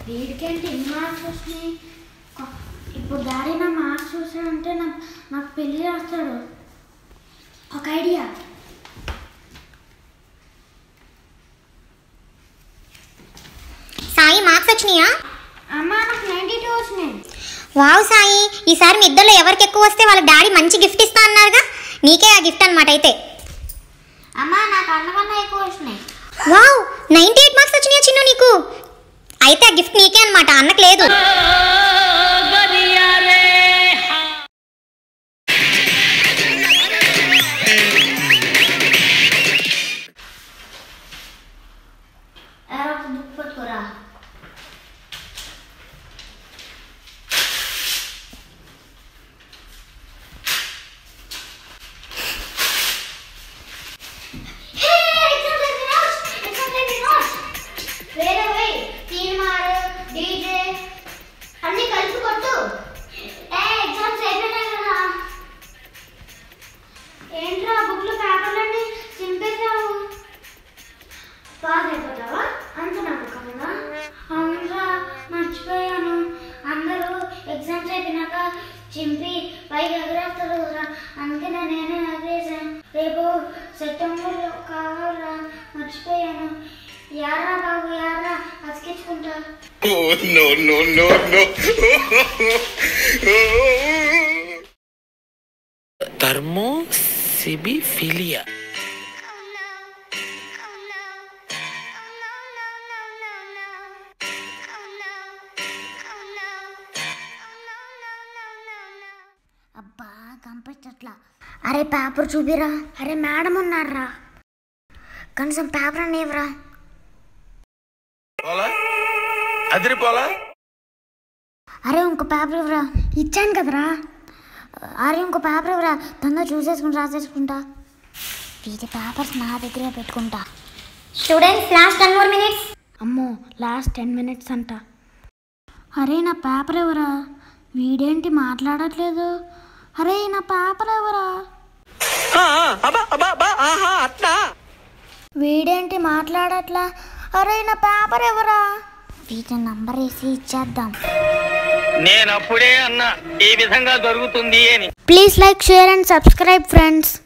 వీడికేంటి ఎన్ని మార్క్స్ వచ్చినాయి కొ- ఇప్పుడు డాడీ నా మార్క్స్ చూసాడంటే నాకు నాకు పెళ్ళి చేస్తాడు ఒక ఐడియా సాయి మార్క్స్ వచ్చినాయా అమ్మ నాకు నైంటీ టూ వచ్చినాయి వావ్ సాయి ఈసారి మీ ఇద్దరిలో ఎవరికి ఎక్కువ వస్తే వాళ్ళ డాడీ మంచి గిఫ్ట్ ఇస్తా అన్నారుగా నీకే ఆ గిఫ్ట్ అనమాట అయితే అమ్మ నాకు అన్నకన్నా ఎక్కువ వచ్చినాయి వావ్ నైంటీ ఎయిట్ మార్క్స్ వచ్చినాయా చిన్ను నీకు అయితే ఆ గిఫ్ట్ నీకే అనమాట అన్నకు లేదు ఎవరో ఒక బుక్ పట్టుకోరా వేరే వేయ్ తీన్మార్ డీజే అన్ని కలిపి కొట్టు ఏ ఎగ్జామ్స్ అయిపోయినాయి కదా ఏంట్రా బుక్లు పేపర్లన్నీ చింపేశావు పాస్ అయిపోతావా అంత నమ్మకంగా అవునరా మర్చిపోయాను అందరూ ఎగ్జామ్స్ అయిపోయినాక చింపి పైకి ఎగరేస్తారు కదా అందుకే నేనే ఎగరేసాను రేపు సెప్టెంబర్లో కావాలరా మర్చిపోయాను యారా బాబు యారా అతికించుకుంటా Oh, no, no, no, no. థర్మో సిబిఫిలియా అబ్బా కంపించట్లా అరే పేపర్ చూపిరా అరే మేడం ఉన్నారా కనీసం పేపర్ అని ఇవ్వరా పోలా అదిరిపోలా అరే ఇంకో పేపర్ ఇవ్వరా ఇచ్చాను కదరా అరే ఇంకో పేపర్ ఇవ్వరా తొందర చూసేసుకుని రాసేసుకుంటా వీటి పేపర్స్ నా దగ్గరే పెట్టుకుంటా students last ten more minutes అమ్మో లాస్ట్ టెన్ మినిట్స్ అంట అరే నా పేపర్ ఎవరా వీడేంటి మాట్లాడట్లేదు అరే నా పేపర్ ఎవరా వీడేంటి మాట్లాడట్లా అరే నా పేపర్ ఎవరా వీటి నంబర్ వేసి ఇచ్చేద్దాం నేను అప్పుడే అన్నా ఈ విధంగా జరుగుతుంది అని please like share and subscribe friends